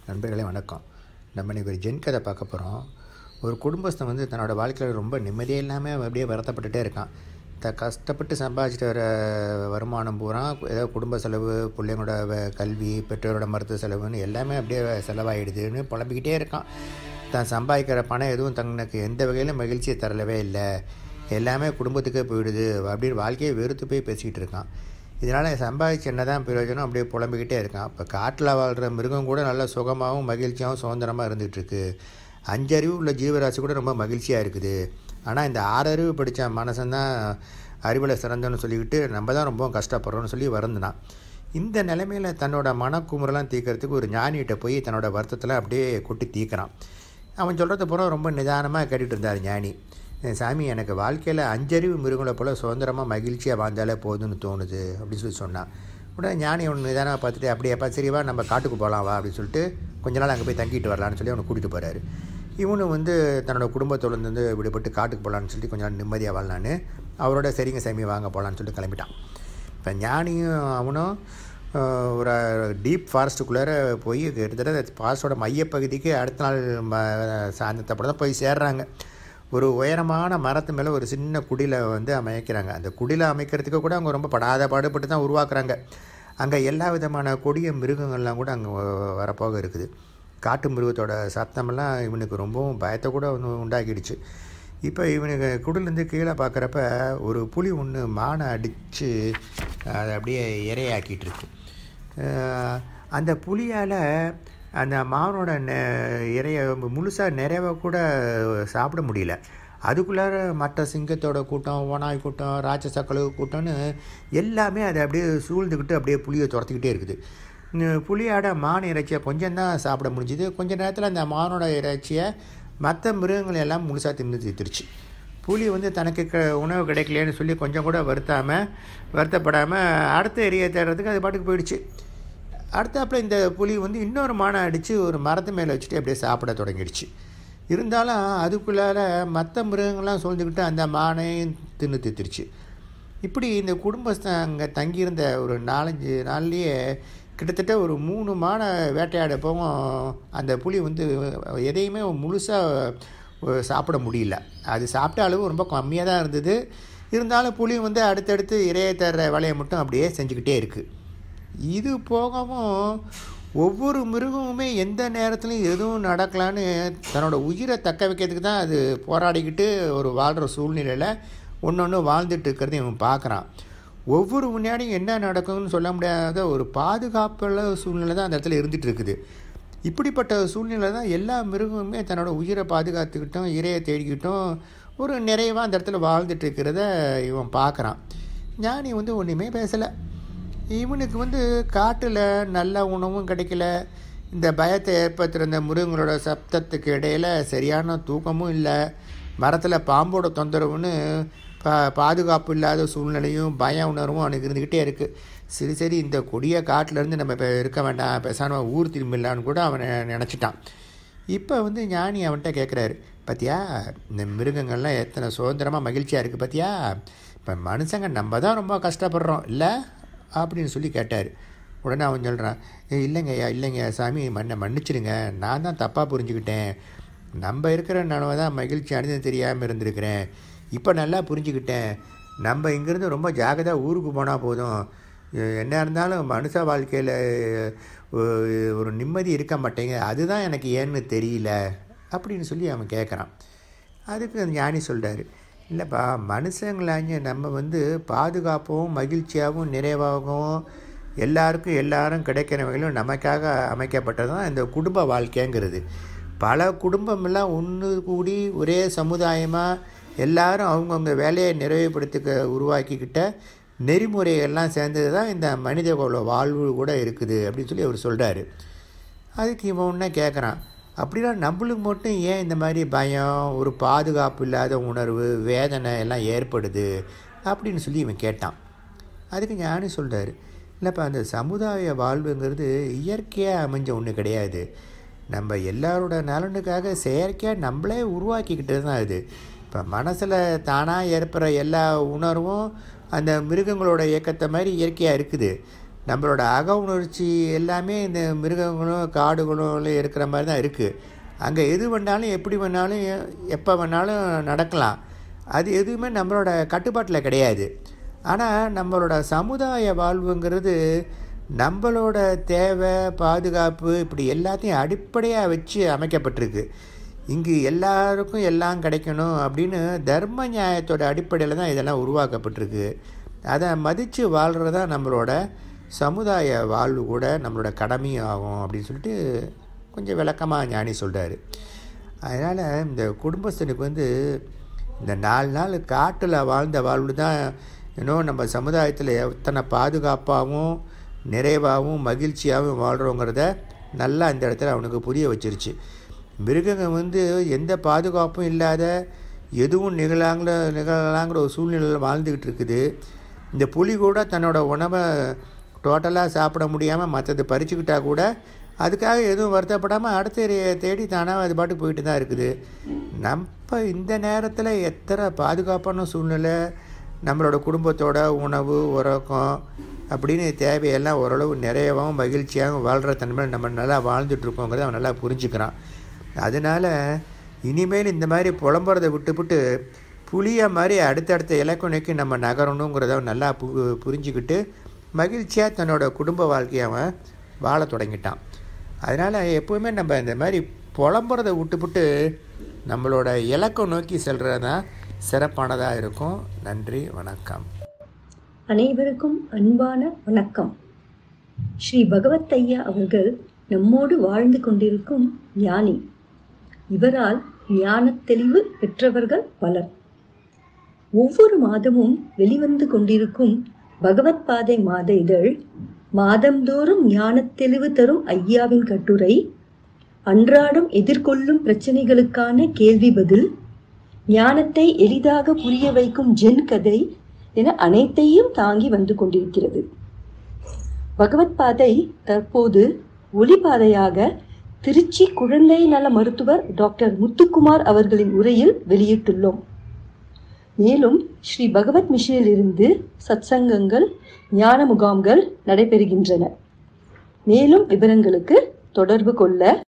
நண்பர்களே வணக்கம் நம்ம இன்றைக்கி ஒரு ஜென் கதை பார்க்க போகிறோம் ஒரு குடும்பஸ்தன் வந்து தன்னோட வாழ்க்கையில் ரொம்ப நிம்மதியே இல்லாமல் அப்படியே வருத்தப்பட்டுட்டே இருக்கான் த கஷ்டப்பட்டு சம்பாதிச்சிட்டு வர வருமானம் பூரா ஏதோ குடும்ப செலவு பிள்ளைங்களோட வ- கல்வி பெற்றோரோட மருத்துவ செலவுன்னு எல்லாமே அப்படியே செலவாயிடுதுன்னு புலம்பிக்கிட்டே இருக்கான் தான் சம்பாதிக்கிற பணம் எதுவும் தனக்கு எந்த வகையிலும் மகிழ்ச்சியை தரலவே இல்லை எல்லாமே குடும்பத்துக்கே போயிடுது அப்படின்னு வாழ்க்கையை வெறுத்து போய் பேசிக்கிட்டு இருக்கான் இதனால் சம்பாதிச்சு என்ன தான் பிரயோஜனம் அப்படியே புலம்பிக்கிட்டே இருக்கான் இப்போ காட்டில் வாழ்கிற மிருகம் கூட நல்ல சுகமாகவும் மகிழ்ச்சியாகவும் சுதந்திரமாக இருந்துகிட்ருக்கு அஞ்சறிவு உள்ள ஜீவராசி கூட ரொம்ப மகிழ்ச்சியாக இருக்குது ஆனால் இந்த ஆறறிவு படித்த மனசந்தான் அறிவில் சிறந்தோன்னு சொல்லிக்கிட்டு நம்ம தான் ரொம்ப கஷ்டப்படுறோம்னு சொல்லி வருந்தினான் இந்த நிலைமையில் தன்னோட மனக்குமுறலாம் தீர்க்கறதுக்கு ஒரு ஞானிகிட்ட போய் தன்னோட வருத்தத்தில் அப்படியே கொட்டி தீர்க்கிறான் அவன் சொல்கிறத பூரா ரொம்ப நிதானமாக கேட்டுட்டு இருந்தார் ஞானி "என் சாமி எனக்கு வாழ்க்கையில் அஞ்சறிவு மிருகங்களை போல் சுதந்திரமாக மகிழ்ச்சியாக வாழ்ந்தாலே போதும்னு தோணுது அப்படின்னு சொல்லி சொன்னான் உடனே ஞானி அவன் நிதானமாக பார்த்துட்டு அப்படியேப்பா சரிவா நம்ம காட்டுக்கு போகலாம் வா அப்படின்னு சொல்லிட்டு கொஞ்ச நாள் அங்கே போய் தங்கிட்டு வரலான்னு சொல்லி அவனை கூட்டிகிட்டு போகிறாரு இவனும் வந்து தன்னோட குடும்பத்தோடு வந்து விடுபட்டு காட்டுக்கு போகலான்னு சொல்லி கொஞ்ச நாள் நிம்மதியாக வாழலான்னு அவரோட சரிங்க சாமி வாங்க போகலான்னு சொல்லிட்டு கிளம்பிட்டான் இப்போ ஞானியும் அவனும் ஆஹ், ஒரு டீப் ஃபாரஸ்ட்டுக்குள்ளார போய் கிட்டத்தட்ட ஃபாரஸ்ட்டோட மையப்பகுதிக்கு அடுத்த நாள் ம சாயந்தரத்தப்பட தான் போய் சேர்றாங்க ஒரு உயரமான மரத்து மேலே ஒரு சின்ன குடிலை வந்து அமைக்கிறாங்க அந்த குடிலை அமைக்கிறதுக்கு கூட அவங்க ரொம்ப படாத பாடுபட்டு தான் உருவாக்குறாங்க அங்கே எல்லா விதமான கொடிய மிருகங்கள்லாம் கூட அங்கே வரப்போக இருக்குது காட்டு மிருகத்தோட சத்தமெல்லாம் இவனுக்கு ரொம்பவும் பயத்தை கூட ஒன்று உண்டாக்கிடுச்சு இப்போ இவனுக்கு குடிலேருந்து கீழே பார்க்குறப்ப ஒரு புலி ஒன்று மானை அடித்து அதை அப்படியே இரையாக்கிட்டு இருக்கு அஹ் அந்த புலியால் அந்த மாவனோட நெ இறைய முழுசாக நிறைய கூட சாப்பிட முடியல அதுக்குள்ளார மற்ற சிங்கத்தோட கூட்டம் ஓனாய் கூட்டம் ராட்சச கழுகு கூட்டம்னு எல்லாமே அதை அப்படியே சூழ்ந்துக்கிட்டு அப்படியே புளியை துரத்திக்கிட்டே இருக்குது இந்த புலியோட மான் இறைச்சியை கொஞ்சம் தான் சாப்பிட முடிஞ்சுது கொஞ்ச நேரத்தில் அந்த மானோட இறைச்சியை மற்ற மிருகங்கள் எல்லாம் முழுசாக தின்னு தீர்த்துருச்சு புலி வந்து தனக்கு க உணவு கிடைக்கலையேன்னு சொல்லி கொஞ்சம் கூட வருத்தாமல் வருத்தப்படாமல் அடுத்த எரியை தேடுறதுக்கு அது பாட்டுக்கு போயிடுச்சு அடுத்தாப்புல இந்த புலி வந்து இன்னொரு மானை அடித்து ஒரு மரத்து மேலே வச்சுட்டு அப்படியே சாப்பிட தொடங்கிடுச்சு இருந்தாலும் அதுக்குள்ளார மற்ற மிருகங்கள்லாம் சூழ்ந்துக்கிட்டு அந்த மானையும் தின்னு தீர்த்துருச்சு இப்படி இந்த குடும்பஸ்தன் அங்கே தங்கியிருந்த ஒரு நாலஞ்சு நாள்லேயே கிட்டத்தட்ட ஒரு மூணு மானை வேட்டையாட போகும் அந்த புலி வந்து எதையுமே முழுசாக சாப்பிட முடியல அது சாப்பிட்ட அளவு ரொம்ப கம்மியாக தான் இருந்தது இருந்தாலும் புலி வந்து அடுத்தடுத்து இரையை தர்ற வேலையை மட்டும் அப்படியே செஞ்சுக்கிட்டே இருக்குது இது போகவும் ஒவ்வொரு மிருகமுமே எந்த நேரத்துலையும் எதுவும் நடக்கலான்னு தன்னோட உயிரை தக்க வைக்கிறதுக்கு தான் அது போராடிக்கிட்டு ஒரு வாழ்கிற சூழ்நிலையில் ஒன்று ஒன்று வாழ்ந்துட்டு இருக்கிறத இவன் பார்க்குறான் ஒவ்வொரு முன்னாடியும் என்ன நடக்கும்னு சொல்ல முடியாத ஒரு பாதுகாப்புள்ள சூழ்நிலை தான் அந்த இடத்துல இருந்துகிட்டு இருக்குது இப்படிப்பட்ட சூழ்நிலை தான் எல்லா மிருகமுமே தன்னோட உயிரை பாதுகாத்துக்கிட்டும் இரையை தேடிக்கிட்டும் ஒரு நிறைவாக அந்த இடத்துல வாழ்ந்துட்டு இருக்கிறத இவன் பார்க்குறான் ஞானி வந்து ஒன்றுமே பேசலை இவனுக்கு வந்து காட்டில் நல்ல உணவும் கிடைக்கல இந்த பயத்தை ஏற்படுத்துகிற இந்த மிருகங்களோட சப்தத்துக்கு இடையில் சரியான தூக்கமும் இல்லை மரத்தில் பாம்போட தொந்தரவுன்னு பா பாதுகாப்பு இல்லாத சூழ்நிலையும் பய உணர்வும் அவனுக்கு இருந்துக்கிட்டே இருக்குது சரி சரி இந்த கொடிய காட்டிலேருந்து நம்ம இப்போ இருக்க வேண்டாம் பேசாமல் ஊர் திரும்பிடலான்னு கூட அவன் நினச்சிட்டான் இப்போ வந்து ஞானி அவன்கிட்ட கேட்குறாரு பாத்தியா இந்த மிருகங்கள்லாம் எத்தனை சுதந்திரமாக மகிழ்ச்சியாக இருக்குது பாத்தியா இப்போ மனுஷங்க நம்ம தான் ரொம்ப கஷ்டப்படுறோம் இல்லை அப்படின்னு சொல்லி கேட்டார் உடனே அவன் சொல்கிறான் "ஏய், இல்லைங்க ஐயா இல்லைங்க சாமி மன்ன மன்னிச்சிடுங்க நான் தான் தப்பாக புரிஞ்சுக்கிட்டேன் நம்ம இருக்கிற நிலவை தான் மகிழ்ச்சி அடைஞ்சது தெரியாமல் இருந்திருக்கிறேன் இப்போ நல்லா புரிஞ்சுக்கிட்டேன் நம்ம இங்கேருந்து ரொம்ப ஜாகிரதாக ஊருக்கு போனால் போதும் எ- என்ன இருந்தாலும் மனுஷ வாழ்க்கையில் ஒரு நிம்மதி இருக்க மாட்டேங்க அதுதான் எனக்கு ஏன்னு தெரியல அப்படின்னு சொல்லி அவன் கேட்குறான் அதுக்கு அந்த ஞானி சொல்கிறாரு இல்லைப்பா மனுஷங்களாங்க நம்ம வந்து பாதுகாப்பாகவும் மகிழ்ச்சியாகவும் நிறைவாகவும் எல்லாருக்கும் எல்லாரும் கிடைக்கிற வகையிலும் நமக்காக அமைக்கப்பட்டது தான் இந்த குடும்ப வாழ்க்கைங்கிறது பல குடும்பமெல்லாம் ஒன்று கூடி ஒரே சமுதாயமாக எல்லாரும் அவங்கவுங்க வேலையை நிறைவுபடுத்திக்க உருவாக்கிக்கிட்ட நெறிமுறைகள்லாம் சேர்ந்தது தான் இந்த மனித குல வாழ்வு கூட இருக்குது அப்படின்னு சொல்லி அவர் சொல்கிறாரு அதுக்கு இவன் ஒன்றே கேட்குறான் அப்படின்னா நம்மளுக்கு மட்டும் ஏன் இந்த மாதிரி பயம் ஒரு பாதுகாப்பு இல்லாத உணர்வு வேதனை எல்லாம் ஏற்படுது அப்படின்னு சொல்லி இவன் கேட்டான் அதுக்கு ஞானி சொல்கிறாரு இல்லைப்பா அந்த சமுதாய வாழ்வுங்கிறது இயற்கையாக அமைஞ்ச ஒன்று கிடையாது நம்ம எல்லாரோட நலனுக்காக செயற்கையாக நம்மளே உருவாக்கிக்கிட்டது தான் இது இப்போ மனசில் தானாக ஏற்படுற எல்லா உணர்வும் அந்த மிருகங்களோட இயக்கத்தை மாதிரி இயற்கையாக இருக்குது நம்மளோட அக உணர்ச்சி எல்லாமே இந்த மிருகங்களும் காடுகளும் இருக்கிற மாதிரி தான் இருக்குது அங்கே எது வேணாலும் எப்படி வேணாலும் எப்போ வேணாலும் நடக்கலாம் அது எதுவுமே நம்மளோட கட்டுப்பாட்டில் கிடையாது ஆனால் நம்மளோட சமுதாய வாழ்வுங்கிறது நம்மளோட தேவை பாதுகாப்பு இப்படி எல்லாத்தையும் அடிப்படையாக வச்சு அமைக்கப்பட்டிருக்கு இங்கு எல்லாருக்கும் எல்லாம் கிடைக்கணும் அப்படின்னு தர்ம நியாயத்தோட அடிப்படையில் தான் இதெல்லாம் உருவாக்கப்பட்டிருக்கு அதை மதித்து வாழ்கிறது தான் நம்மளோட சமுதாய வாழ்வு கூட நம்மளோட கடமையும் ஆகும் அப்படின்னு சொல்லிட்டு கொஞ்சம் விளக்கமாக ஞானி சொல்கிறாரு அதனால் இந்த குடும்பஸ்தனுக்கு வந்து இந்த நாலு நாள் காட்டில் வாழ்ந்த வாழ்வு தான் இன்னும் நம்ம சமுதாயத்தில் எத்தனை பாதுகாப்பாகவும் நிறைவாகவும் மகிழ்ச்சியாகவும் வாழ்கிறோங்கிறத நல்லா இந்த இடத்துல அவனுக்கு புரிய வச்சிருச்சு மிருகங்க வந்து எந்த பாதுகாப்பும் இல்லாத எதுவும் நிகழாங்கிற நிகழலாங்கிற ஒரு சூழ்நிலையில் வாழ்ந்துக்கிட்டு இருக்குது இந்த புலி கூட தன்னோட உணவை டோட்டலாக சாப்பிட முடியாமல் மற்றது பறிச்சுக்கிட்டா கூட அதுக்காக எதுவும் வருத்தப்படாமல் அடுத்த தேடி தானாக அது பாட்டுக்கு போயிட்டு தான் இருக்குது நம்ம இந்த நேரத்தில் எத்தனை பாதுகாப்பான சூழ்நிலை நம்மளோட குடும்பத்தோட உணவு உறக்கம் அப்படின்னு தேவையெல்லாம் ஓரளவு நிறையவும் மகிழ்ச்சியாகவும் வாழ்கிற தன்மை நம்ம நல்லா வாழ்ந்துட்டுருக்கோங்கிறத அவன் நல்லா புரிஞ்சுக்கிறான் அதனால் இனிமேல் இந்த மாதிரி புலம்புறதை விட்டுவிட்டு புளிய மாதிரி அடுத்தடுத்த இலக்கு நோக்கி நம்ம நகரணுங்கிறத அவன் நல்லா பு புரிஞ்சுக்கிட்டு மகிழ்ச்சியாக தன்னோட குடும்ப வாழ்க்கையை அவன் வாழ தொடங்கிட்டான் அதனால் எப்போவுமே நம்ம இந்த மாதிரி புலம்புறதை விட்டுவிட்டு நம்மளோட இலக்கம் நோக்கி செல்கிறது தான் சிறப்பானதாக இருக்கும் நன்றி வணக்கம் அனைவருக்கும் அன்பான வணக்கம் ஸ்ரீ பகவத் ஐயா அவர்கள் நம்மோடு வாழ்ந்து கொண்டிருக்கும் ஞானி இவரால் ஞானத் தெளிவு பெற்றவர்கள் பலர் ஒவ்வொரு மாதமும் வெளிவந்து கொண்டிருக்கும் பகவத் பாதை மாத இதழ் மாதந்தோறும் ஞானத் தெளிவு தரும் ஐயாவின் கட்டுரை அன்றாடம் எதிர்கொள்ளும் பிரச்சனைகளுக்கான கேள்வி பதில் ஞானத்தை எளிதாக புரிய வைக்கும் ஜென் கதை என அனைத்தையும் தாங்கி வந்து கொண்டிருக்கிறது பகவத் பாதை தற்போது ஒளிபாதையாக திருச்சி குழந்தை நல மருத்துவர் டாக்டர் முத்துக்குமார் அவர்களின் உரையில் வெளியிட்டுள்ளோம் மேலும் ஸ்ரீ பகவத் மிஷனில் இருந்து சத்சங்கங்கள் ஞான முகாம்கள் நடைபெறுகின்றன மேலும் விவரங்களுக்கு தொடர்பு கொள்ள